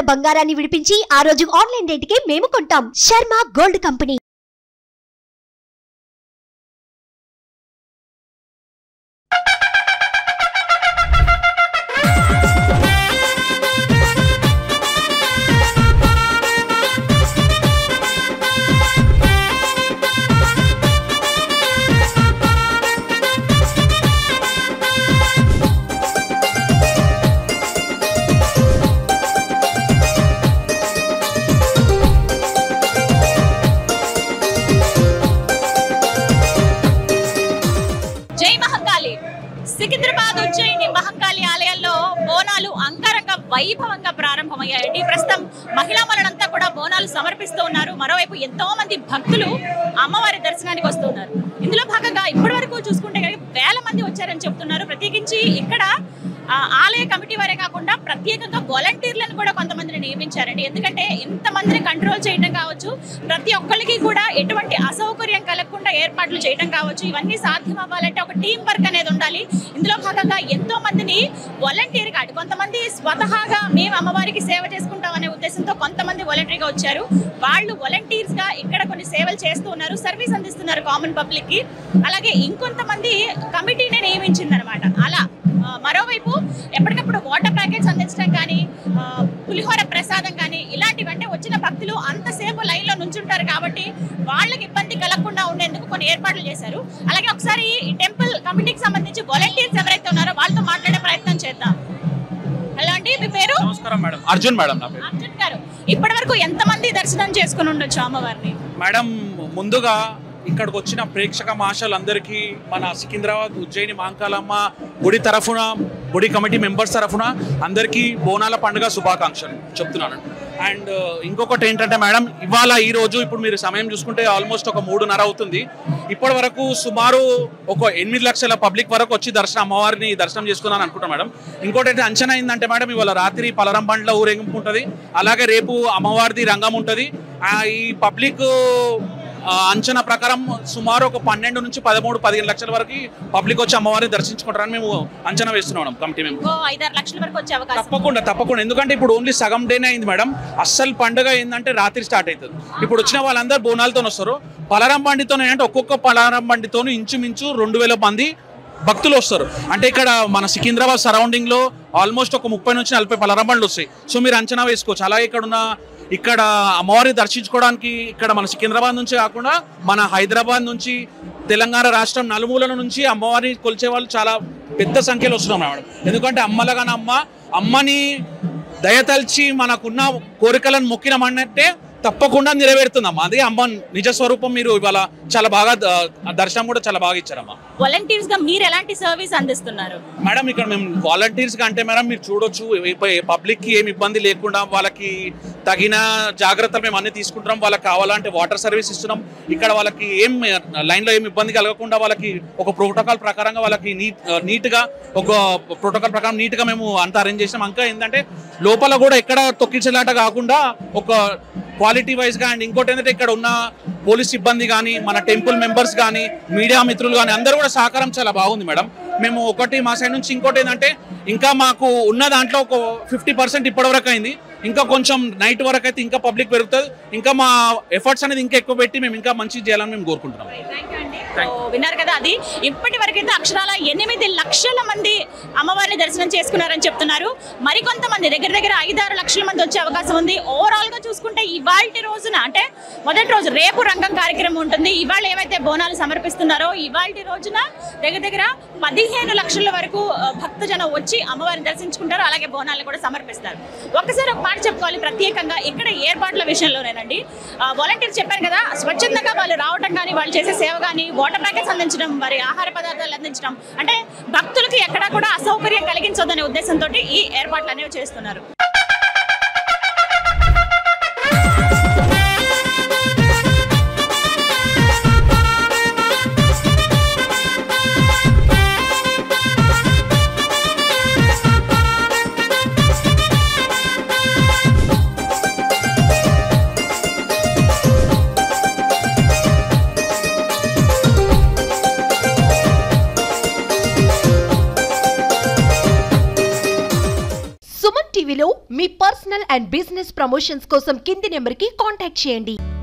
ఉన్న బంగారాన్ని విడిపించి ఆ రోజు ఆన్లైన్ రేటుకే మేము కొంటాం శర్మ గోల్డ్ కంపెనీ జై మహంకాళి సికింద్రాబాద్ ఉజ్జయిని మహంకాళి ఆలయంలో బోనాలు అంగరంగ వైభవంగా ప్రారంభమయ్యాయండి ప్రస్తుతం మహిళా మనంతా కూడా బోనాలు సమర్పిస్తూ ఉన్నారు మరోవైపు ఎంతో మంది భక్తులు అమ్మవారి దర్శనానికి వస్తున్నారు ఇందులో భాగంగా ఇప్పటి వరకు చూసుకుంటే కనుక వేల మంది వచ్చారని చెప్తున్నారు ప్రత్యేకించి ఇక్కడ ఆ, ఆలయ కమిటీ వారే కాకుండా ప్రత్యేకంగా వాలంటీర్లను కూడా కొంతమందిని నియమించారండి ఎందుకంటే ఇంతమందిని కంట్రోల్ చేయడం కావచ్చు ప్రతి ఒక్కరికి కూడా ఎటువంటి అసౌకర్యం కలగకుండా ఏర్పాట్లు చేయడం కావచ్చు ఇవన్నీ సాధ్యం అవ్వాలంటే ఒక టీం వర్క్ అనేది ఉండాలి ఇందులో భాగంగా ఎంతో మందిని వాలంటీర్ గా కొంతమంది స్వతహాగా మేము అమ్మవారికి సేవ చేసుకుంటాం అనే ఉద్దేశంతో కొంతమంది వాలంటీర్గా వచ్చారు వాళ్ళు వాలంటీర్స్ గా ఇక్కడ కొన్ని సేవలు చేస్తూ ఉన్నారు సర్వీస్ అందిస్తున్నారు కామన్ పబ్లిక్ కి అలాగే ఇంకొంతమంది కమిటీనే నియమించింది అనమాట అలా ఆ, మరోవైపు ఎప్పటికప్పుడు వాటర్ ప్యాకెట్స్ అందించడం కానీ ఆ, పులిహోర ప్రసాదం కానీ ఇలాంటివంటే వచ్చిన భక్తులు అంతసేపు లైన్ లో నుంచుంటారు కాబట్టి వాళ్ళకి ఇబ్బంది కలగకుండా ఉండేందుకు కొన్ని ఏర్పాట్లు చేశారు అలాగే ఒకసారి ఈ టెంపుల్ కమిటీకి సంబంధించి వాలంటీర్స్ ఎవరైతే ఉన్నారో వాళ్ళతో మాట్లాడే ప్రయత్నం చేద్దాం హలో అండి మీ పేరు నమస్కారం మేడం అర్జున్ మేడం నా పేరు అర్జున్ గారు ఇప్పటి వరకు ఎంత మంది దర్శనం చేసుకుని ఉండొచ్చు అమ్మవారిని మేడం ముందుగా ఇక్కడికి వచ్చిన ప్రేక్షక మహాశలందరికీ మన సికింద్రాబాద్ ఉజ్జయిని మాంకాలమ్మ గుడి తరఫున గుడి కమిటీ మెంబర్స్ తరఫున అందరికీ బోనాల పండుగ శుభాకాంక్షలు చెప్తున్నాను అండ్ ఇంకొకటి ఏంటంటే మేడం ఇవాళ ఈ రోజు ఇప్పుడు మీరు సమయం చూసుకుంటే ఆల్మోస్ట్ ఒక మూడున్నర అవుతుంది ఇప్పటి వరకు సుమారు ఒక ఎనిమిది లక్షల పబ్లిక్ వరకు వచ్చి దర్శనం అమ్మవారిని దర్శనం చేసుకున్నాను అనుకుంటాను మేడం ఇంకోటి అయితే అంచనా ఏంటంటే మేడం ఇవాళ రాత్రి పలరం బండ్ల ఊరేగింపు ఉంటుంది అలాగే రేపు అమ్మవారిది రంగం ఉంటుంది ఆ, ఈ పబ్లిక్ ఆ, అంచనా ప్రకారం సుమారు ఒక పన్నెండు నుంచి పదమూడు పదిహేను లక్షల వరకు పబ్లిక్ వచ్చి అమ్మవారిని దర్శించుకుంటారని మేము అంచనా వేస్తున్నాం మేడం కమిటీ మేము ఇంకో ఐదారు లక్షల వరకు వచ్చే అవకాశం తప్పకుండా తప్పకుండా ఎందుకంటే ఇప్పుడు ఓన్లీ సగం డేనే అయింది మేడం అస్సలు పండుగ ఏంటంటే రాత్రి స్టార్ట్ అవుతుంది ఇప్పుడు వచ్చిన వాళ్ళందరూ బోనాలతో వస్తారు పలారం బండితో అంటే ఒక్కొక్క పలారం బండితో ఇంచుమించు రెండు వేల మంది భక్తులు వస్తారు అంటే ఇక్కడ మన సికింద్రాబాద్ సరౌండింగ్ లో ఆల్మోస్ట్ ఒక ముప్పై నుంచి నలభై పలారం బండ్లు వస్తాయి సో మీరు అంచనా వేసుకోవచ్చు అలాగే ఇక్కడ ఉన్న ఇక్కడ అమ్మవారిని దర్శించుకోవడానికి ఇక్కడ మన సికింద్రాబాద్ నుంచి కాకుండా మన హైదరాబాద్ నుంచి తెలంగాణ రాష్ట్రం నలుమూలల నుంచి అమ్మవారిని కొలిచే వాళ్ళు చాలా పెద్ద సంఖ్యలో వస్తున్నాం మేడం ఎందుకంటే అమ్మలగాన అమ్మ అమ్మని దయతల్చి మనకున్న కోరికలను మొక్కినమన్నట్టే తప్పకుండా నెరవేరుతుందమ్మా అది అమ్మ నిజ స్వరూపం మీరు ఇవాళ చాలా బాగా ద- దర్శనం కూడా చాలా బాగా ఇచ్చారమ్మా వాలంటీర్స్ గా మీరు ఎలాంటి సర్వీస్ అందిస్తున్నారు మేడం ఇక్కడ మేము వాలంటీర్స్ గా అంటే మేడం మీరు చూడొచ్చు పబ్లిక్ కి ఏమి ఇబ్బంది లేకుండా వాళ్ళకి తగిన జాగ్రత్తలు మేము అన్ని తీసుకుంటున్నాం వాళ్ళకి కావాలంటే వాటర్ సర్వీస్ ఇస్తున్నాం ఇక్కడ వాళ్ళకి ఏం లైన్ లో ఏం ఇబ్బంది కలగకుండా వాళ్ళకి ఒక ప్రోటోకాల్ ప్రకారంగా వాళ్ళకి నీట్ నీట్ గా ఒక ప్రోటోకాల్ ప్రకారం నీట్ గా మేము అంతా అరేంజ్ చేసినాం ఇంకా ఏంటంటే లోపల కూడా ఎక్కడ తొక్కించేలాట కాకుండా ఒక క్వాలిటీ వైజ్ గా అండ్ ఇంకోటి ఏంటంటే ఇక్కడ ఉన్న పోలీస్ సిబ్బంది కానీ మన టెంపుల్ మెంబర్స్ కానీ మీడియా మిత్రులు కానీ అందరూ కూడా సహకారం చాలా బాగుంది మేడం మేము ఒకటి మా సైడ్ నుంచి ఇంకోటి ఏంటంటే ఇంకా మాకు ఉన్న దాంట్లో ఒక ఫిఫ్టీ పర్సెంట్ ఇప్పటివరకు అయింది ఇంకా కొంచెం నైట్ వరకు అయితే ఇంకా పబ్లిక్ పెరుగుతుంది ఇంకా మా ఎఫర్ట్స్ అనేది ఇంకా ఎక్కువ పెట్టి మేము ఇంకా మంచి చేయాలని మేము కోరుకుంటున్నాం సో విన్నారు కదా అది ఇప్పటి వరకైతే అక్షరాల ఎనిమిది లక్షల మంది అమ్మవారిని దర్శనం చేసుకున్నారని చెప్తున్నారు మరికొంతమంది దగ్గర దగ్గర ఐదారు లక్షల మంది వచ్చే అవకాశం ఉంది ఓవరాల్ గా చూసుకుంటే ఇవాళ రోజున అంటే మొదటి రోజు రేపు రంగం కార్యక్రమం ఉంటుంది ఇవాళ ఏవైతే బోనాలు సమర్పిస్తున్నారో ఇవాళ రోజున దగ్గర దగ్గర పదిహేను లక్షల వరకు ఆ, భక్తజనం వచ్చి అమ్మవారిని దర్శించుకుంటారు అలాగే బోనాలు కూడా సమర్పిస్తారు ఒక్కసారి ఒక మాట చెప్పుకోవాలి ప్రత్యేకంగా ఇక్కడ ఏర్పాట్ల విషయంలోనేనండి వాలంటీర్ చెప్పారు కదా స్వచ్ఛందంగా వాళ్ళు రావటం కానీ వాళ్ళు చేసే సేవ కానీ వాటర్ ప్యాకెట్స్ అందించడం మరి ఆహార పదార్థాలు అందించడం అంటే భక్తులకి ఎక్కడా కూడా అసౌకర్యం కలిగించొద్దనే ఉద్దేశంతో ఈ ఏర్పాట్లు అనేవి చేస్తున్నారు సుమన్ టీవీలో పర్సనల్ అండ్ బిజినెస్ ప్రమోషన్స్ కోసం కింది నెంబర్కి కాంటాక్ట్ చేయండి